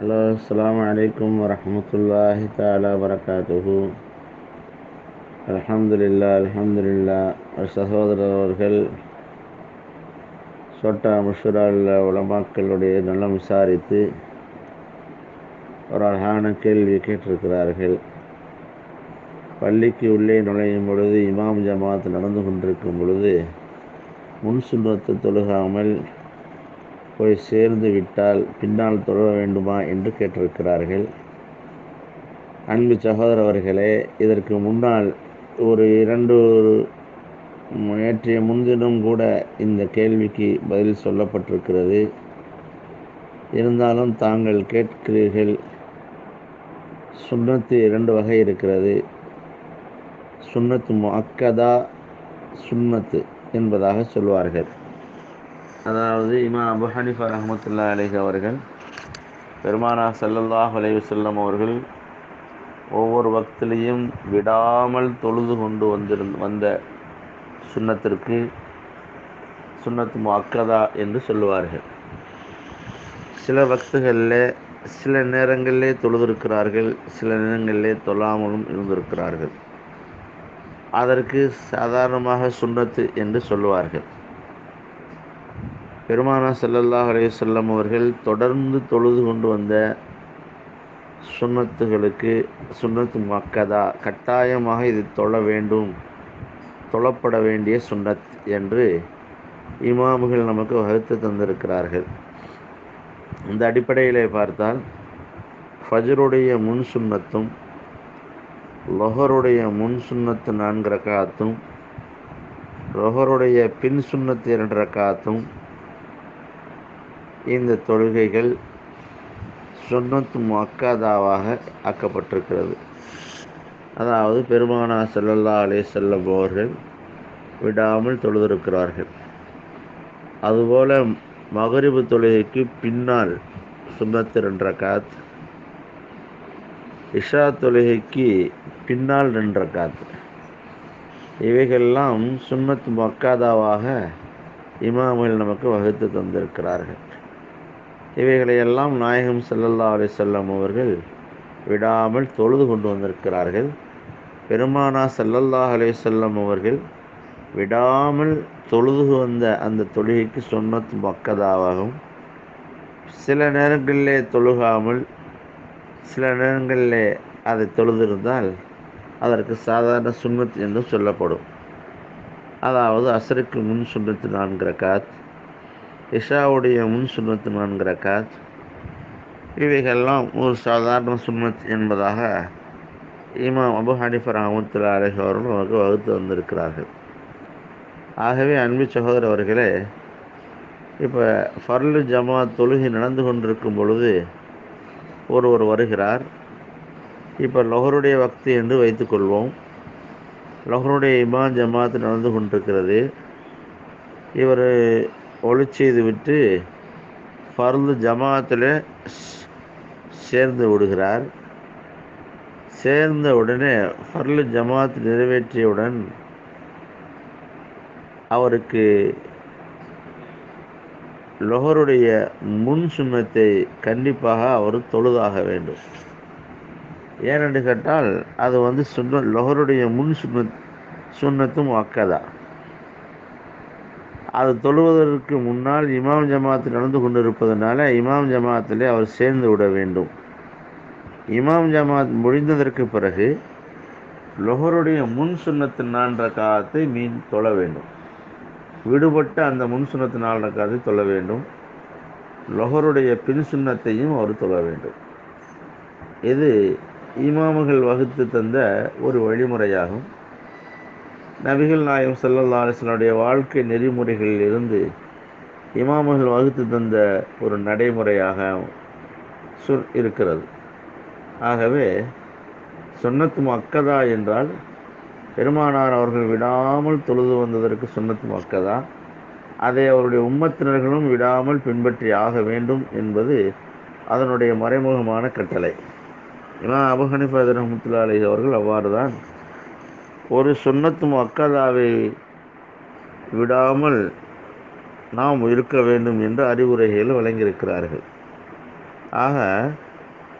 hello அஸ்ஸலாமு அலைக்கும் வரஹ்மத்துல்லாஹி தஆலா வரகாத்துஹு அல்ஹம்துலில்லா அல்ஹம்துலில்லா ஒரு சகோதரர் அவர்கள் சொட்டா முஷுரால் உலமாக்களுடைய நலம் விசாரித்து ஒரு அழகான கேள்வி கேட்டிருக்கிறார்கள் பள்ளிக்கு உள்ளே நுழையும் பொழுது இமாம் ஜமாத் நடந்து கொண்டிருக்கும் பொழுது முன் சுண்ணத்து தொழுகாமல் போய் சேர்ந்து விட்டால் பின்னால் தொழ வேண்டுமா என்று கேட்டிருக்கிறார்கள் அன்பு சகோதரர் அவர்களே இதற்கு முன்னால் ஒரு இரண்டு நேற்றைய முன்தினம் கூட இந்த கேள்விக்கு பதில் சொல்லப்பட்டிருக்கிறது இருந்தாலும் தாங்கள் கேட்கிறீர்கள் சுண்ணத்து இரண்டு வகை இருக்கிறது சுண்ணத்து முஅக்கதா சுண்ணத்து என்பதாக சொல்வார்கள் அதாவது இமா அபு ஹனிஃபா ரஹமத்துல்லா அலிஹ் அவர்கள் பெருமானா சல்லல்லாஹ் அலைவசல்லம் அவர்கள் ஒவ்வொரு வக்திலையும் விடாமல் தொழுது கொண்டு வந்திருந்த வந்த சுண்ணத்திற்கு சுண்ணத்து முஅக்கதா என்று சொல்லுவார்கள் சில வக்துகளில் சில நேரங்களிலே தொழுதிருக்கிறார்கள் சில நேரங்களிலே தொழாமலும் இருந்திருக்கிறார்கள் அதற்கு சாதாரணமாக சுண்ணத்து என்று சொல்லுவார்கள் பெருமானா சல்லல்லாஹ் அலையுசல்லம் அவர்கள் தொடர்ந்து தொழுது கொண்டு வந்த சுண்ணத்துகளுக்கு சுண்ணத்து மக்கதா கட்டாயமாக இது தொழ வேண்டும் தொழப்பட வேண்டிய சுண்ணத் என்று இமாமுகள் நமக்கு வகுத்து தந்திருக்கிறார்கள் இந்த அடிப்படையில் பார்த்தால் ஃபஜருடைய முன் சுண்ணத்தும் லொஹருடைய முன் சுண்ணத்து நான்கு ரக்காத்தும் லொஹருடைய பின் சுண்ணத்து இரண்டு ரக்காத்தும் இந்த தொழுகைகள் சுன்னத்து மக்கதாவாக ஆக்கப்பட்டிருக்கிறது அதாவது பெருமானா செல்லல்லா அலே செல்லம் அவர்கள் விடாமல் தொழுதிருக்கிறார்கள் அதுபோல மகரிபு தொழுகைக்கு பின்னால் சுண்ணத்து ரெண்டு ரக்காத் இஷா தொழுகைக்கு பின்னால் ரெண்டு ரக்காத் இவைகள்லாம் சுன்னத்து மக்காதாவாக இமாமில் நமக்கு வகுத்து தந்திருக்கிறார்கள் இவைகளையெல்லாம் நாயகம் செல்லல்லா அலி செல்லம் அவர்கள் விடாமல் தொழுது கொண்டு வந்திருக்கிறார்கள் பெருமானா செல்லல்லா அலே செல்லம் அவர்கள் விடாமல் தொழுது வந்த அந்த தொழுகைக்கு சொன்னத்து மக்கதாவாகவும் சில நேரங்களிலே தொழுகாமல் சில நேரங்களிலே அதை தொழுதிருந்தால் அதற்கு சாதாரண சுண்ணத் என்று சொல்லப்படும் அதாவது அசருக்கு முன் சுண்ணத்து நான்கு ரக்காத் இஷாவுடைய முன் சுண்ணத்து நான்கு ரக்காத் இவைகள்லாம் ஒரு சாதாரண சுண்ணத் என்பதாக இமாம் அபு ஹனிஃபர் அஹமத்துல்லா அலஹ் அவர்கள் நமக்கு வகுத்து வந்திருக்கிறார்கள் ஆகவே அன்பு சகோதரர் அவர்களே இப்போ ஃபர்லு ஜமாத் தொழுகை நடந்து கொண்டிருக்கும் பொழுது ஒருவர் வருகிறார் இப்போ லொஹருடைய வக்தி என்று வைத்துக்கொள்வோம் லொஹருடைய இமான் ஜமாத் நடந்து கொண்டிருக்கிறது இவர் ஒளி செய்து விட்டு ஃபர்லு ஜமாத்தில் சேர்ந்து விடுகிறார் சேர்ந்த உடனே ஃபர்லு ஜமாத் நிறைவேற்றியவுடன் அவருக்கு லொஹருடைய முன் சுண்ணத்தை கண்டிப்பாக அவர் தொழுதாக வேண்டும் ஏனென்று கேட்டால் அது வந்து சுண்ண லொஹருடைய முன் சுண்ண சுண்ணத்தும் அக்கதா அது தொழுவதற்கு முன்னால் இமாம் ஜமாத் நடந்து கொண்டிருப்பதனால இமாம் ஜமாத்திலே அவர் சேர்ந்து விட வேண்டும் இமாம் ஜமாத் முடிந்ததற்கு பிறகு லொஹருடைய முன் சுண்ணத்து நான்கு காலத்தை மீன் தொழ வேண்டும் விடுபட்ட அந்த முன் சுண்ணத்து நாலு காலத்தை தொழ வேண்டும் லொஹருடைய பின் சுண்ணத்தையும் அவர் தொழ வேண்டும் இது இமாமுகள் வகுத்து தந்த ஒரு வழிமுறையாகும் நபிகள் நாயம் சல்லல்லா அலிஸ்லனுடைய வாழ்க்கை நெறிமுறைகளில் இருந்து இமாமுகள் வகுத்து தந்த ஒரு நடைமுறையாக சொல் இருக்கிறது ஆகவே சுன்னத்து மக்கதா என்றால் பெருமானார் அவர்கள் விடாமல் தொழுது வந்ததற்கு சுன்னத்து மக்கதா அதை அவருடைய உம்மத்தினர்களும் விடாமல் பின்பற்றி ஆக வேண்டும் என்பது அதனுடைய மறைமுகமான கட்டளை இமா அபு ஹனிஃபா ரஹமத்துல்லா அலி அவர்கள் அவ்வாறு தான் ஒரு சுன்னத்து மக்கதாவை விடாமல் நாம் இருக்க வேண்டும் என்று அறிவுரைகள் வழங்கியிருக்கிறார்கள் ஆக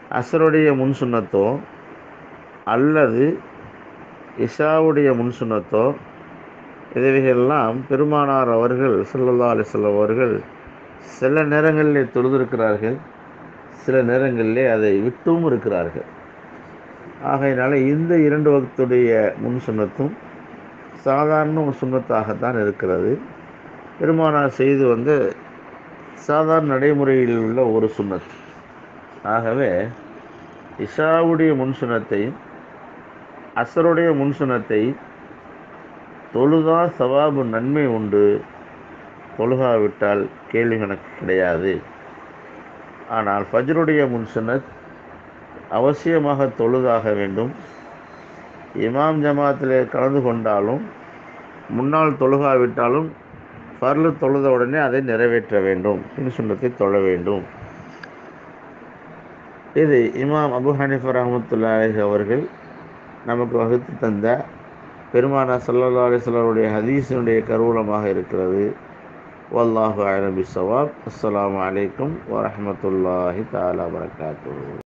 அசருடைய முன் சுண்ணத்தோ அல்லது இஷாவுடைய முன் சுண்ணத்தோ இவைகளெல்லாம் பெருமானார் அவர்கள் சல்லல்லா அலிஸ்லாம் அவர்கள் சில நேரங்களிலே தொழுதிருக்கிறார்கள் சில நேரங்களிலே அதை விட்டும் இருக்கிறார்கள் ஆகையினால இந்த இரண்டு வகுத்துடைய முன் சுண்ணத்தும் சாதாரண ஒரு சுண்ணத்தாகத்தான் இருக்கிறது பெருமானார் செய்து வந்து சாதாரண நடைமுறையில் உள்ள ஒரு சுண்ணத் ஆகவே இஷாவுடைய முன் சுண்ணத்தையும் அசருடைய முன் சுண்ணத்தை தொழுதா சவாபு நன்மை உண்டு தொழுகாவிட்டால் கேள்வி கணக்கு கிடையாது ஆனால் ஃபஜ்ருடைய முன் சுன்னத் அவசியமாக தொழுதாக வேண்டும் இமாம் ஜமாத்தில் கலந்து கொண்டாலும் முன்னால் தொழுகாவிட்டாலும் ஃபர்லு தொழுத உடனே அதை நிறைவேற்ற வேண்டும் பின் சுண்ணத்தை தொழ வேண்டும் இது இமாம் அபு ஹனீஃபர் ரஹமத்துல்லா அலிஹ் அவர்கள் நமக்கு வகுத்து தந்த பெருமானா சல்லா அலிஸ்வலருடைய ஹதீஸினுடைய கருவூலமாக இருக்கிறது வல்லாஹு அலபி சவாப் அஸ்லாம் வலைக்கம் வரமத்துல்லாஹி தாலா வரகாத்து